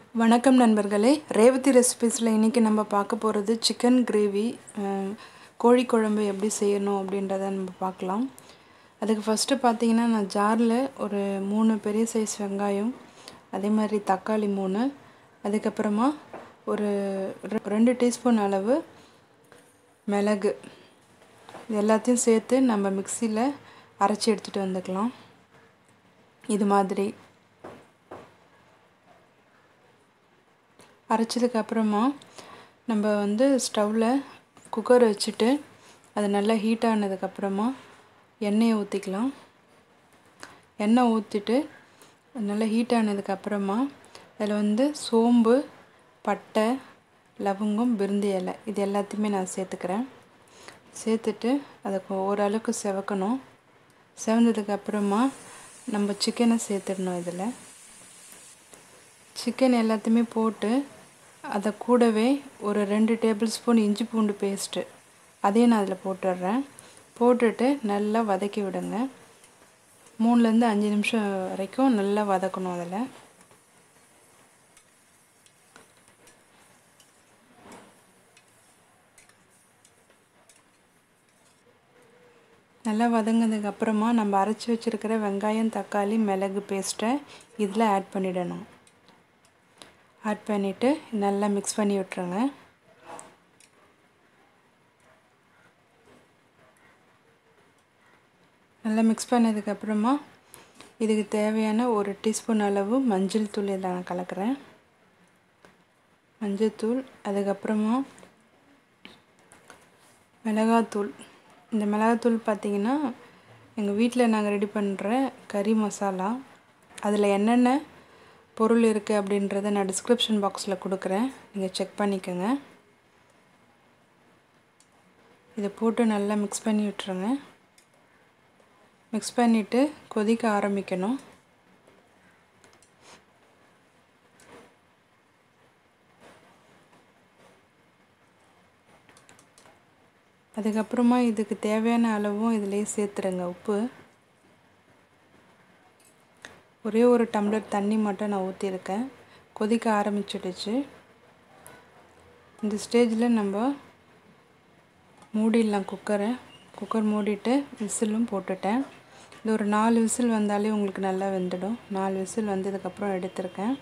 வணக்கம் நண்பர்களே ரேவதி ரெசிபீஸில் இன்றைக்கி நம்ம பார்க்க போகிறது சிக்கன் கிரேவி கோழி குழம்பு எப்படி செய்யணும் அப்படின்றத நம்ம பார்க்கலாம் அதுக்கு ஃபஸ்ட்டு பார்த்தீங்கன்னா நான் ஜாரில் ஒரு மூணு பெரிய சைஸ் வெங்காயம் அதே மாதிரி தக்காளி மூணு அதுக்கப்புறமா ஒரு ரெ- ரெண்டு டீஸ்பூன் அளவு மிளகு இது எல்லாத்தையும் சேர்த்து நம்ம மிக்சியில் அரைச்சி எடுத்துகிட்டு வந்துக்கலாம் இது மாதிரி அரைச்சதுக்கு அப்புறமா நம்ம வந்து ஸ்டவ்வில் குக்கர் வச்சுட்டு அது நல்லா ஹீட் ஆனதுக்கப்புறமா எண்ணெயை ஊற்றிக்கலாம் எண்ணெய் ஊற்றிட்டு அது நல்லா ஹீட் ஆனதுக்கப்புறமா அதில் வந்து சோம்பு பட்டை லவங்கம் பிருந்தி இலை இது எல்லாத்தையுமே நான் சேர்த்துக்கிறேன் சேர்த்துட்டு அதை கொ- ஓரளவுக்கு செவக்கணும் செவந்ததுக்கப்புறமா நம்ம சிக்கனை சேர்த்துடணும் இதில் சிக்கன் எல்லாத்தையுமே போட்டு அதை கூடவே ஒரு ரெண்டு டேபிள் ஸ்பூன் இஞ்சி பூண்டு பேஸ்ட்டு அதையும் நான் அதில் போட்டுடுறேன் போட்டுட்டு நல்லா வதக்கி விடுங்க மூணுலேருந்து அஞ்சு நிமிஷம் வரைக்கும் நல்லா வதக்கணும் அதில் நல்லா வதங்கினதுக்கு அப்புறமா நம்ம அரைச்சி வச்சுருக்கிற வெங்காயம் தக்காளி மிளகு பேஸ்ட்டை இதில் ஆட் பண்ணிடணும் ஆட் பண்ணிவிட்டு நல்லா மிக்ஸ் பண்ணி விட்டுருங்க நல்லா மிக்ஸ் பண்ணதுக்கப்புறமா இதுக்கு தேவையான ஒரு டீஸ்பூன் அளவு மஞ்சள் தூள் இதில் நான் கலக்கிறேன் மஞ்சள் தூள் அதுக்கப்புறமா மிளகாத்தூள் இந்த மிளகாத்தூள் பார்த்திங்கன்னா எங்கள் வீட்டில் நாங்கள் ரெடி பண்ணுற கறி மசாலா அதில் என்னென்ன பொருள் இருக்குது அப்படின்றத நான் டிஸ்கிரிப்ஷன் பாக்ஸில் கொடுக்குறேன் நீங்கள் செக் பண்ணிக்கோங்க இதை போட்டு நல்லா மிக்ஸ் பண்ணி விட்டுருங்க மிக்ஸ் பண்ணிவிட்டு கொதிக்க ஆரம்பிக்கணும் அதுக்கப்புறமா இதுக்கு தேவையான அளவும் இதிலே சேர்த்துருங்க உப்பு ஒரே ஒரு டம்ளர் தண்ணி மட்டும் நான் ஊற்றிருக்கேன் கொதிக்க ஆரம்பிச்சிடுச்சு இந்த ஸ்டேஜில் நம்ம மூடிடலாம் குக்கரை குக்கர் மூடிட்டு விசிலும் போட்டுட்டேன் இது ஒரு நாலு விசில் வந்தாலே உங்களுக்கு நல்லா வெந்துடும் நாலு விசில் வந்ததுக்கப்புறம் எடுத்திருக்கேன்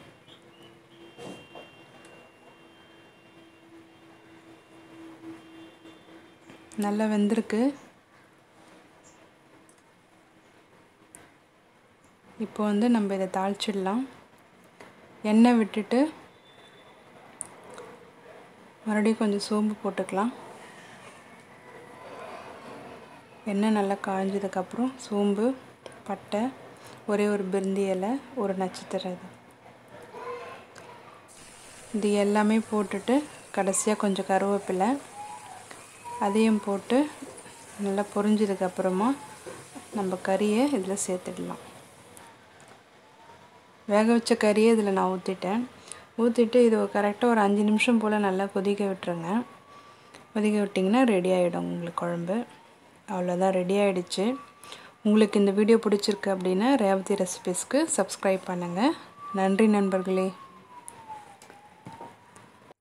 நல்லா வெந்திருக்கு இப்போ வந்து நம்ம இதை தாளிச்சிடலாம் எண்ணெய் விட்டுட்டு மறுபடியும் கொஞ்சம் சோம்பு போட்டுக்கலாம் எண்ணெய் நல்லா காஞ்சதுக்கப்புறம் சோம்பு பட்டை ஒரே ஒரு பிருந்தி இலை ஒரு நட்சத்திரம் இது இது எல்லாமே போட்டுட்டு கடைசியாக கொஞ்சம் கருவேப்பிலை அதையும் போட்டு நல்லா பொரிஞ்சதுக்கப்புறமா நம்ம கறியை இதில் சேர்த்துடலாம் வேக வச்ச கறியை இதில் நான் ஊற்றிட்டேன் ஊற்றிட்டு இது கரெக்டாக ஒரு அஞ்சு நிமிஷம் போல் நல்லா கொதிக்க விட்டுருங்க கொதிக்க விட்டிங்கன்னா ரெடி ஆகிடும் உங்களுக்கு குழம்பு அவ்வளோதான் ரெடி ஆகிடுச்சு உங்களுக்கு இந்த வீடியோ பிடிச்சிருக்கு அப்படின்னா ரேவதி ரெசிபீஸ்க்கு சப்ஸ்கிரைப் பண்ணுங்கள் நன்றி நண்பர்களே